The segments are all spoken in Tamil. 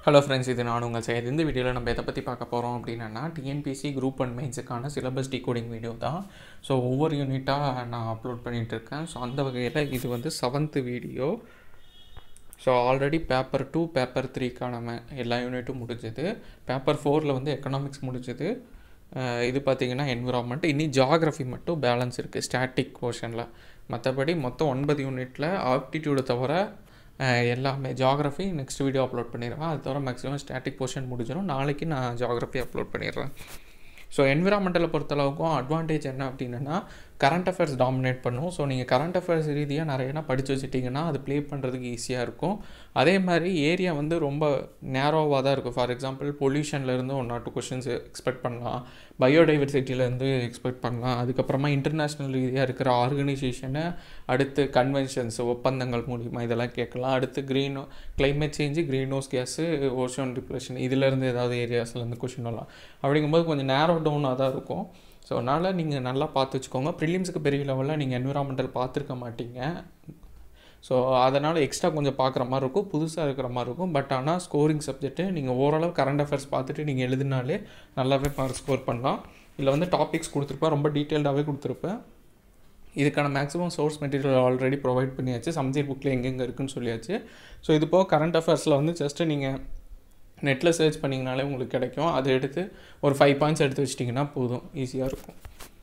ஹலோ ஃப்ரெண்ட்ஸ் இது நான் உங்கள் செய்ய இந்த வீடியோவில் நம்ம எதை பற்றி பார்க்க போகிறோம் அப்படின்னா டிஎன்பிசி குரூப் அண்ட் மெயின்ஸுக்கான சிலபஸ் டிகோடிங் வீடியோ தான் ஸோ ஒவ்வொரு யூனிட்டாக நான் அப்லோட் பண்ணிகிட்டு இருக்கேன் ஸோ அந்த வகையில் இது வந்து seventh video so already paper two paper த்ரீக்கான மே எல்லா யூனிட்டும் முடிஞ்சது பேப்பர் ஃபோரில் வந்து எக்கனாமிக்ஸ் முடிஞ்சது அஹ் இது பார்த்திங்கன்னா என்விரான்மெண்ட் இனி ஜாகிரஃபி மட்டும் பேலன்ஸ் இருக்குது ஸ்டாட்டிக் போர்ஷனில் மற்றபடி மொத்தம் ஒன்பது யூனிட்டில் ஆப்டிடியூடை தவிர அஹ் எல்லாமே ஜாகிரஃபி நெக்ஸ்ட் வீடியோ அப்லோட் பண்ணிடுவேன் அது தவிர மேக்ஸிமம் ஸ்டாட்டிக் போர்ஷன் முடிஞ்சிடும் நாளைக்கு நான் ஜாகிரஃபி அப்லோட் பண்ணிடுறேன் ஸோ என்விரான்மெண்டலை பொறுத்தளவுக்கும் அட்வான்டேஜ் என்ன அப்படின்னா கரண்ட் அஃபேர்ஸ் டாமினேட் பண்ணும் ஸோ நீங்கள் கரண்ட் அஃபேர்ஸ் ரீதியாக நிறையனா படித்து வச்சுட்டிங்கன்னா அது ப்ளே பண்ணுறதுக்கு ஈஸியாக இருக்கும் அதே மாதிரி ஏரியா வந்து ரொம்ப நேரோவாக தான் இருக்கும் ஃபார் எக்ஸாம்பிள் பொல்யூஷன்லேருந்து one or two questions expect பண்ணலாம் பயோடைவர்சிட்டியிலேருந்து எக்ஸ்பெக்ட் பண்ணலாம் அதுக்கப்புறமா இன்டர்நேஷ்னல் ரீதியாக இருக்கிற ஆர்கனைசேஷனை அடுத்து கன்வென்ஷன்ஸ் ஒப்பந்தங்கள் மூலிமா இதெல்லாம் கேட்கலாம் அடுத்து green climate change greenhouse gas ocean depression இதிலேருந்து ஏதாவது ஏரியாஸ்லேருந்து கொஷின் வரலாம் அப்படிங்கும்போது கொஞ்சம் நேரோ டவுனாக தான் இருக்கும் ஸோ அதனால் நீங்கள் நல்லா பார்த்து வச்சுக்கோங்க ப்ரிலிம்ஸுக்கு பெரிய லெவலில் நீங்கள் என்விரான்மெண்டல் பார்த்துருக்க மாட்டீங்க ஸோ அதனால் எக்ஸ்ட்ரா கொஞ்சம் பார்க்குற மாதிரி இருக்கும் புதுசாக இருக்கிற மாதிரி இருக்கும் பட் ஆனால் ஸ்கோரிங் சப்ஜெக்ட்டு நீங்கள் ஓரளவு கரண்ட் அஃபேர்ஸ் பார்த்துட்டு நீங்கள் எழுதினாலே நல்லாவே மார்க் ஸ்கோர் பண்ணலாம் இதில் வந்து டாபிக்ஸ் கொடுத்துருப்பேன் ரொம்ப டீட்டெயில்டாகவே கொடுத்துருப்பேன் இதுக்கான maximum source material already provide பண்ணியாச்சு சம்ஜீர் புக்கில் எங்கெங்கே இருக்குன்னு சொல்லியாச்சு ஸோ இது போக கரண்ட் அஃபேர்ஸில் வந்து ஜஸ்ட்டு நீங்கள் நெட்டில் சர்ச் பண்ணிங்கனாலே உங்களுக்கு கிடைக்கும் அதை எடுத்து ஒரு ஃபைவ் பாயிண்ட்ஸ் எடுத்து வச்சிட்டிங்கன்னா போதும் ஈஸியாக இருக்கும்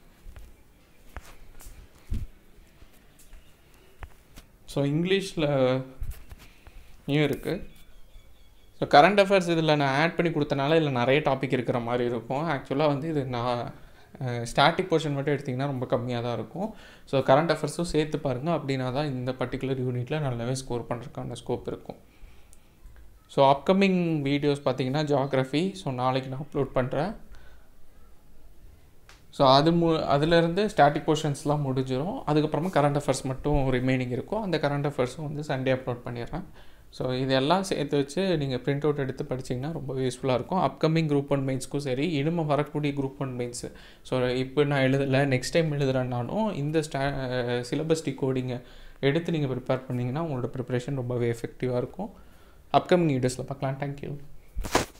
ஸோ இங்கிலீஷில் நியூ இருக்குது ஸோ கரண்ட் அஃபேர்ஸ் இதில் நான் ஆட் பண்ணி கொடுத்தனால இதில் நிறைய டாபிக் இருக்கிற மாதிரி இருக்கும் ஆக்சுவலாக வந்து இது நான் ஸ்டாட்டிக் போர்ஷன் மட்டும் எடுத்திங்கன்னா ரொம்ப கம்மியாக தான் இருக்கும் ஸோ கரண்ட் அஃபேர்ஸும் சேர்த்து பாருங்கள் அப்படின்னா தான் இந்த பர்டிகுலர் யூனிட்டில் நல்லாவே ஸ்கோர் பண்ணுறதுக்கான ஸ்கோப் இருக்கும் ஸோ அப்கமிங் வீடியோஸ் பார்த்தீங்கன்னா ஜாகிரஃபி ஸோ நாளைக்கு நான் அப்லோட் பண்ணுறேன் ஸோ அது மு அதுலேருந்து ஸ்டாட்டிக் போர்ஷன்ஸ்லாம் முடிஞ்சிடும் அதுக்கப்புறமா கரண்ட் அஃபேர்ஸ் மட்டும் ரிமைனிங் இருக்கும் அந்த கரண்ட் அஃபேர்ஸும் வந்து சண்டே அப்லோட் பண்ணிடுறேன் ஸோ இதெல்லாம் சேர்த்து வச்சு நீங்கள் பிரிண்ட் அவுட் எடுத்து படிச்சிங்கன்னா ரொம்ப யூஸ்ஃபுல்லாக இருக்கும் அப்கமிங் குரூப் ஒன் மெயின்ஸ்க்கும் சரி இனிமே வரக்கூடிய குரூப் ஒன் மெயின்ஸு ஸோ இப்போ நான் எழுதலை நெக்ஸ்ட் டைம் எழுதுகிறேன்னாலும் இந்த ஸ்டா சிலபஸ் டிகோடிங்கை எடுத்து நீங்கள் ப்ரிப்பேர் பண்ணிங்கன்னா உங்களோட ப்ரிப்பரேஷன் ரொம்பவே எஃபெக்டிவாக இருக்கும் அப்கமிங் வீடியோஸில் பார்க்கலாம் தேங்க்யூ